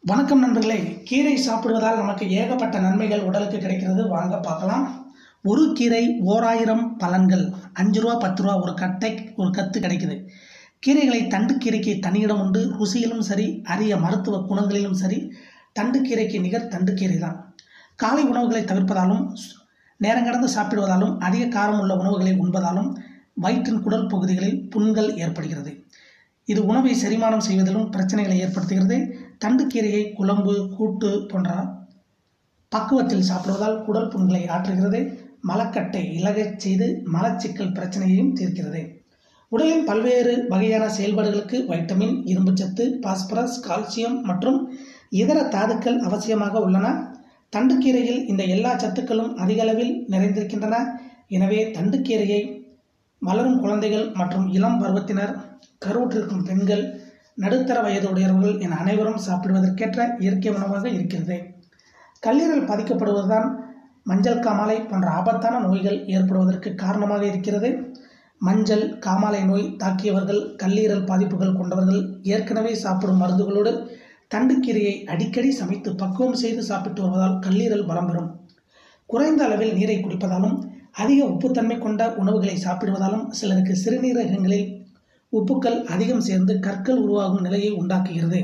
வணக்கம் நண்பர்களே கீரை சாப்பிடுவதால் நமக்கு ஏகப்பட்ட நன்மைகள் உடலுக்கு கிடைக்கிறது வாங்க பார்க்கலாம் ஒரு கீரை ஓராயிரம் பலன்கள் அஞ்சு ரூபா பத்து ரூபா ஒரு கட்டை ஒரு கத்து கிடைக்குது கீரைகளை தண்டுக்கீரைக்கு தனியிடம் உண்டு ருசியிலும் சரி அரிய மருத்துவ குணங்களிலும் சரி தண்டுக்கீரைக்கு நிகர் தண்டுக்கீரை தான் காலை உணவுகளை தவிர்ப்பதாலும் நேரம் கடந்து சாப்பிடுவதாலும் அதிக காரம் உள்ள உணவுகளை உண்பதாலும் வயிற்றின் குடல் பகுதிகளில் புண்கள் ஏற்படுகிறது இது உணவை செரிமானம் செய்வதிலும் பிரச்சனைகளை ஏற்படுத்துகிறது தண்டுக்கீரையை குழம்பு கூட்டு போன்ற பக்குவத்தில் சாப்பிடுவதால் குடல் புண்களை ஆற்றுகிறது மலக்கட்டை இலகச் செய்து மலச்சிக்கல் பிரச்சனையையும் தீர்க்கிறது உடலின் பல்வேறு வகையான செயல்பாடுகளுக்கு வைட்டமின் இரும்புச்சத்து பாஸ்பரஸ் கால்சியம் மற்றும் இதர தாதுக்கள் அவசியமாக உள்ளன தண்டுக்கீரையில் இந்த எல்லா சத்துக்களும் அதிக அளவில் நிறைந்திருக்கின்றன எனவே தண்டுக்கீரையை வளரும் குழந்தைகள் மற்றும் இளம் பருவத்தினர் கருவுற்றிருக்கும் பெண்கள் நடுத்தர வயது உடையவர்கள் என அனைவரும் சாப்பிடுவதற்கேற்ற இயற்கை உணவாக இருக்கிறது கல்லீரல் பாதிக்கப்படுவதுதான் மஞ்சள் காமாலை போன்ற ஆபத்தான நோய்கள் ஏற்படுவதற்கு காரணமாக இருக்கிறது மஞ்சள் காமாலை நோய் தாக்கியவர்கள் கல்லீரல் பாதிப்புகள் கொண்டவர்கள் ஏற்கனவே சாப்பிடும் மருந்துகளோடு தண்டுக்கீரையை அடிக்கடி சமைத்து பக்குவம் செய்து சாப்பிட்டு வருவதால் கல்லீரல் பலம் பெறும் குறைந்த அளவில் நீரை குடிப்பதாலும் அதிக உப்புத்தன்மை கொண்ட உணவுகளை சாப்பிடுவதாலும் சிலருக்கு சிறுநீரகங்களில் உப்புக்கள் அதிகம் சேர்ந்து கற்கள் உருவாகும் நிலையை உண்டாக்குகிறது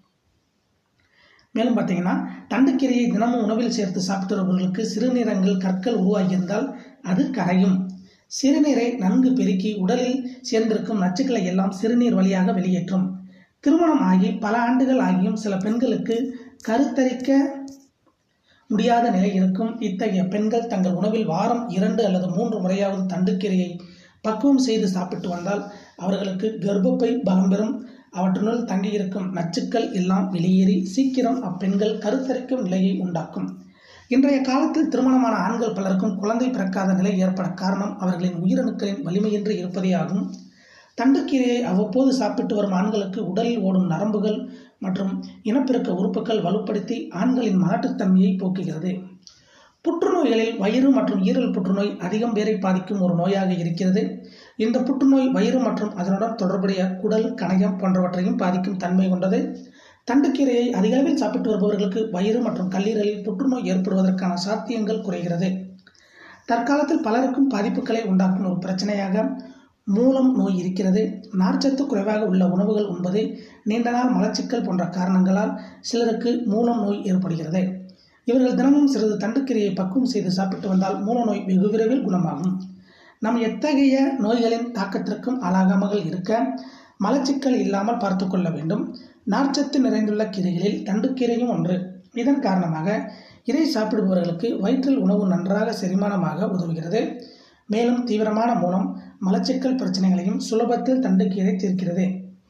மேலும் பார்த்தீங்கன்னா தண்டுக்கீரையை தினமும் உணவில் சேர்த்து சாப்பிட்டு வருபவர்களுக்கு சிறுநீரகங்கள் கற்கள் உருவாகியிருந்தால் அது கரையும் சிறுநீரை நன்கு பெருக்கி உடலில் சேர்ந்திருக்கும் நச்சுக்களை எல்லாம் சிறுநீர் வழியாக வெளியேற்றும் திருமணம் ஆகி பல ஆண்டுகள் ஆகியும் சில பெண்களுக்கு கருத்தரிக்க முடியாத நிலை இருக்கும் இத்தகைய பெண்கள் தங்கள் உணவில் வாரம் இரண்டு அல்லது மூன்று முறையாவது தண்டுக்கீரையை பக்குவம் செய்து சாப்பிட்டு வந்தால் அவர்களுக்கு கர்ப்பப்பை பலம் பெறும் அவற்றினுள் தங்கியிருக்கும் நச்சுக்கள் எல்லாம் வெளியேறி சீக்கிரம் அப்பெண்கள் கருத்தரிக்கும் நிலையை உண்டாக்கும் இன்றைய காலத்தில் திருமணமான ஆண்கள் பலருக்கும் குழந்தை பிறக்காத நிலை ஏற்பட காரணம் அவர்களின் உயிரணுக்களின் வலிமையின்றி இருப்பதே ஆகும் தண்டுக்கீரையை அவ்வப்போது சாப்பிட்டு வரும் ஆண்களுக்கு உடலில் ஓடும் நரம்புகள் மற்றும் இனப்பெருக்க உறுப்புகள் வலுப்படுத்தி ஆண்களின் மலட்டுத்தன்மையை போக்குகிறது புற்றுநோய்களில் வயிறு மற்றும் ஈரல் புற்றுநோய் அதிகம் பேரை பாதிக்கும் ஒரு நோயாக இருக்கிறது இந்த புற்றுநோய் வயிறு மற்றும் அதனுடன் தொடர்புடைய குடல் கணையம் போன்றவற்றையும் பாதிக்கும் தன்மை கொண்டது தண்டுக்கீரையை அதிக அளவில் சாப்பிட்டு வருபவர்களுக்கு வயிறு மற்றும் கல்லீரலில் புற்றுநோய் ஏற்படுவதற்கான சாத்தியங்கள் குறைகிறது தற்காலத்தில் பலருக்கும் பாதிப்புகளை உண்டாக்கும் ஒரு பிரச்சனையாக மூலம் நோய் இருக்கிறது நார்ச்சத்து குறைவாக உள்ள உணவுகள் உண்பது நீண்ட நாள் மலச்சிக்கல் போன்ற காரணங்களால் சிலருக்கு மூலம் நோய் ஏற்படுகிறது இவர்கள் தினமும் சிறிது தண்டுக்கீரையை பக்குவம் செய்து சாப்பிட்டு வந்தால் மூல நோய் வெகு விரைவில் குணமாகும் நாம் எத்தகைய நோய்களின் தாக்கத்திற்கும் ஆளாகாமல் இருக்க மலச்சிக்கல் இல்லாமல் பார்த்து கொள்ள வேண்டும் நார்ச்சத்து நிறைந்துள்ள கீரைகளில் தண்டுக்கீரையும் ஒன்று இதன் காரணமாக இறை சாப்பிடுபவர்களுக்கு வயிற்றில் உணவு நன்றாக செரிமானமாக உதவுகிறது மேலும் தீவிரமான மூலம் மலச்சிக்கல் பிரச்சனைகளையும் சுலபத்தில் தண்டுக்கீரை தீர்க்கிறது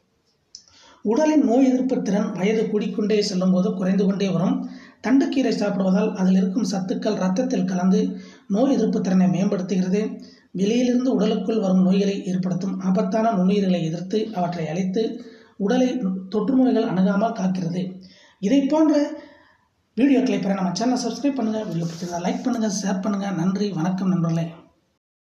உடலின் நோய் எதிர்ப்பு திறன் வயது கூடிக்கொண்டே செல்லும்போது குறைந்து கொண்டே வரும் தண்டுக்கீரை சாப்பிடுவதால் அதில் இருக்கும் சத்துக்கள் இரத்தத்தில் கலந்து நோய் எதிர்ப்பு திறனை மேம்படுத்துகிறது வெளியிலிருந்து உடலுக்குள் வரும் நோய்களை ஏற்படுத்தும் ஆபத்தான நுண்ணுயிர்களை எதிர்த்து அவற்றை அழித்து உடலை தொற்று நோய்கள் அணுகாமல் காக்கிறது இதை போன்ற வீடியோக்களை பெற நம்ம சேனலை சப்ஸ்கிரைப் பண்ணுங்கள் வீடியோ பிடிச்சிருந்தா லைக் பண்ணுங்கள் ஷேர் பண்ணுங்கள் நன்றி வணக்கம் நண்பர்களே